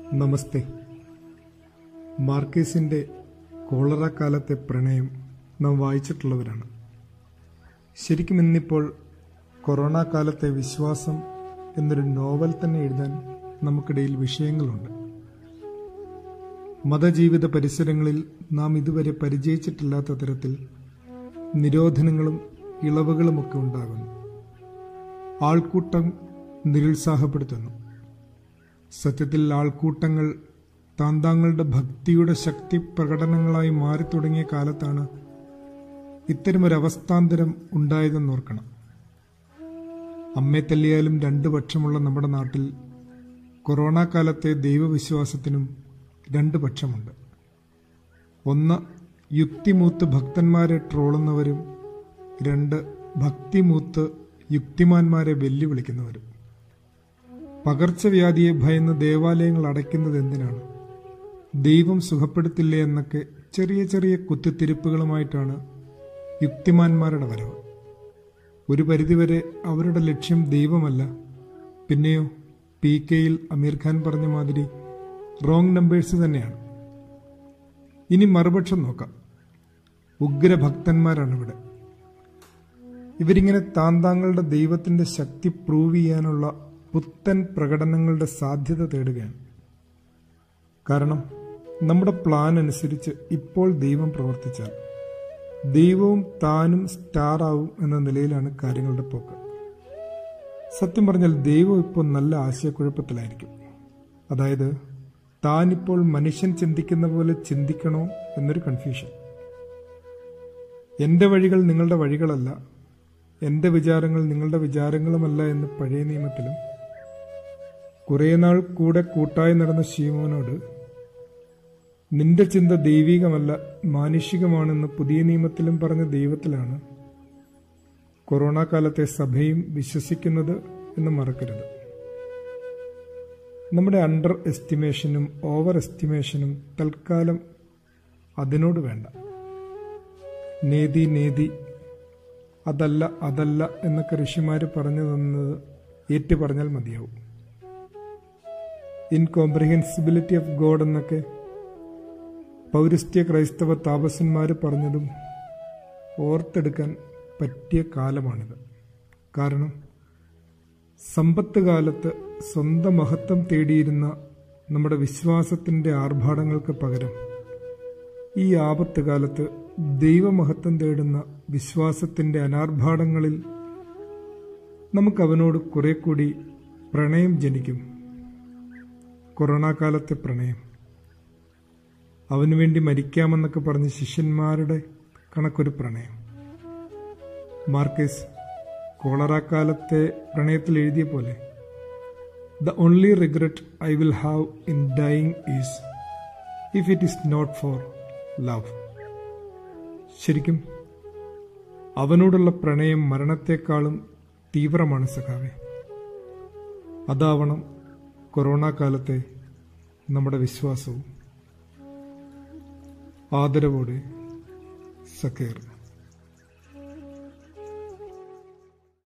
നമസ്തേ മാർക്കേസിന്റെ cholera കാലത്തെ പ്രണയം നാം വായിച്ചിട്ടുള്ളവരാണ് ശരിക്കും ഇന്നിപ്പോൾ കൊറോണ കാലത്തെ വിശ്വാസം എന്നൊരു നോവൽ തന്നെ എഴുതാൻ നമുക്കിടയിൽ വിഷയങ്ങളുണ്ട് മതജീവിത പരിസരങ്ങളിൽ നാം ഇതുവരെ പരിചയിച്ചിട്ടില്ലാത്ത തരത്തിൽ നിരോധനങ്ങളും ഇളവുകളുമൊക്കെ ഉണ്ടാകുന്നു ആൾക്കൂട്ടം നിരുത്സാഹപ്പെടുത്തുന്നു സത്യത്തിൽ ആൾക്കൂട്ടങ്ങൾ താന്താങ്ങളുടെ ഭക്തിയുടെ ശക്തി പ്രകടനങ്ങളായി മാറി തുടങ്ങിയ കാലത്താണ് ഇത്തരമൊരവസ്ഥാന്തരം ഉണ്ടായതെന്നോർക്കണം അമ്മയെ തല്ലിയാലും രണ്ടു പക്ഷമുള്ള നമ്മുടെ നാട്ടിൽ കൊറോണ കാലത്തെ ദൈവവിശ്വാസത്തിനും രണ്ട് പക്ഷമുണ്ട് ഒന്ന് യുക്തിമൂത്ത് ഭക്തന്മാരെ ട്രോളുന്നവരും രണ്ട് ഭക്തിമൂത്ത് യുക്തിമാന്മാരെ വെല്ലുവിളിക്കുന്നവരും പകർച്ചവ്യാധിയെ ഭയന്ന് ദേവാലയങ്ങൾ അടയ്ക്കുന്നത് എന്തിനാണ് ദൈവം സുഖപ്പെടുത്തില്ലേ എന്നൊക്കെ ചെറിയ ചെറിയ കുത്തിത്തിരിപ്പുകളുമായിട്ടാണ് യുക്തിമാന്മാരുടെ വരവ് ഒരു പരിധിവരെ അവരുടെ ലക്ഷ്യം ദൈവമല്ല പിന്നെയോ പി കെയിൽ അമീർ ഖാൻ പറഞ്ഞ മാതിരി റോങ് നമ്പേഴ്സ് തന്നെയാണ് ഇനി മറുപക്ഷം നോക്കാം ഉഗ്രഭക്തന്മാരാണ് ഇവിടെ ഇവരിങ്ങനെ താന്താങ്ങളുടെ ദൈവത്തിന്റെ ശക്തി പ്രൂവ് ചെയ്യാനുള്ള പുത്തൻ പ്രകടനങ്ങളുടെ സാധ്യത തേടുകയാണ് കാരണം നമ്മുടെ പ്ലാൻ അനുസരിച്ച് ഇപ്പോൾ ദൈവം പ്രവർത്തിച്ചാൽ ദൈവവും താനും സ്റ്റാർ ആവും എന്ന നിലയിലാണ് കാര്യങ്ങളുടെ പോക്ക് സത്യം പറഞ്ഞാൽ ദൈവം ഇപ്പോൾ നല്ല ആശയക്കുഴപ്പത്തിലായിരിക്കും അതായത് താനിപ്പോൾ മനുഷ്യൻ ചിന്തിക്കുന്ന പോലെ ചിന്തിക്കണോ എന്നൊരു കൺഫ്യൂഷൻ എന്റെ വഴികൾ നിങ്ങളുടെ വഴികളല്ല എന്റെ വിചാരങ്ങൾ നിങ്ങളുടെ വിചാരങ്ങളുമല്ല എന്ന് പഴയ നിയമത്തിലും കുറേ നാൾ കൂടെ കൂട്ടായി നടന്ന ശീമോനോട് നിന്റെ ചിന്ത ദൈവികമല്ല മാനുഷികമാണെന്ന് പുതിയ നിയമത്തിലും പറഞ്ഞ ദൈവത്തിലാണ് കൊറോണ കാലത്തെ സഭയും വിശ്വസിക്കുന്നത് എന്ന് മറക്കരുത് നമ്മുടെ അണ്ടർ എസ്റ്റിമേഷനും ഓവർ എസ്റ്റിമേഷനും തൽക്കാലം അതിനോട് വേണ്ട നേതി നേതി അതല്ല അതല്ല എന്നൊക്കെ ഋഷിമാര് പറഞ്ഞു തന്നത് ഏറ്റു പറഞ്ഞാൽ മതിയാവും ഇൻകോംപ്രിഹെൻസിബിലിറ്റി ഓഫ് ഗോഡ് എന്നൊക്കെ പൗരസ്ത്യ ക്രൈസ്തവ താപസന്മാർ പറഞ്ഞതും ഓർത്തെടുക്കാൻ പറ്റിയ കാലമാണിത് കാരണം സമ്പത്ത് കാലത്ത് സ്വന്തം മഹത്വം തേടിയിരുന്ന നമ്മുടെ വിശ്വാസത്തിന്റെ ആർഭാടങ്ങൾക്ക് പകരം ഈ ആപത്ത് കാലത്ത് ദൈവമഹത്വം തേടുന്ന വിശ്വാസത്തിന്റെ അനാർഭാടങ്ങളിൽ നമുക്ക് അവനോട് കുറെ കൂടി പ്രണയം ജനിക്കും കൊറോണ കാലത്തെ പ്രണയം അവനു വേണ്ടി മരിക്കാമെന്നൊക്കെ പറഞ്ഞ് ശിഷ്യന്മാരുടെ കണക്കൊരു പ്രണയം മാർക്കേസ് കോളറ കാലത്തെ പ്രണയത്തിൽ എഴുതിയ പോലെ the only regret I will have in dying is if it is not for love ശരിക്കും അവനോടുള്ള പ്രണയം മരണത്തെക്കാളും തീവ്രമാണ് സഖാവെ അതാവണം കൊറോണ കാലത്തെ നമ്മുടെ വിശ്വാസവും ആദരവോടെ സക്കേർ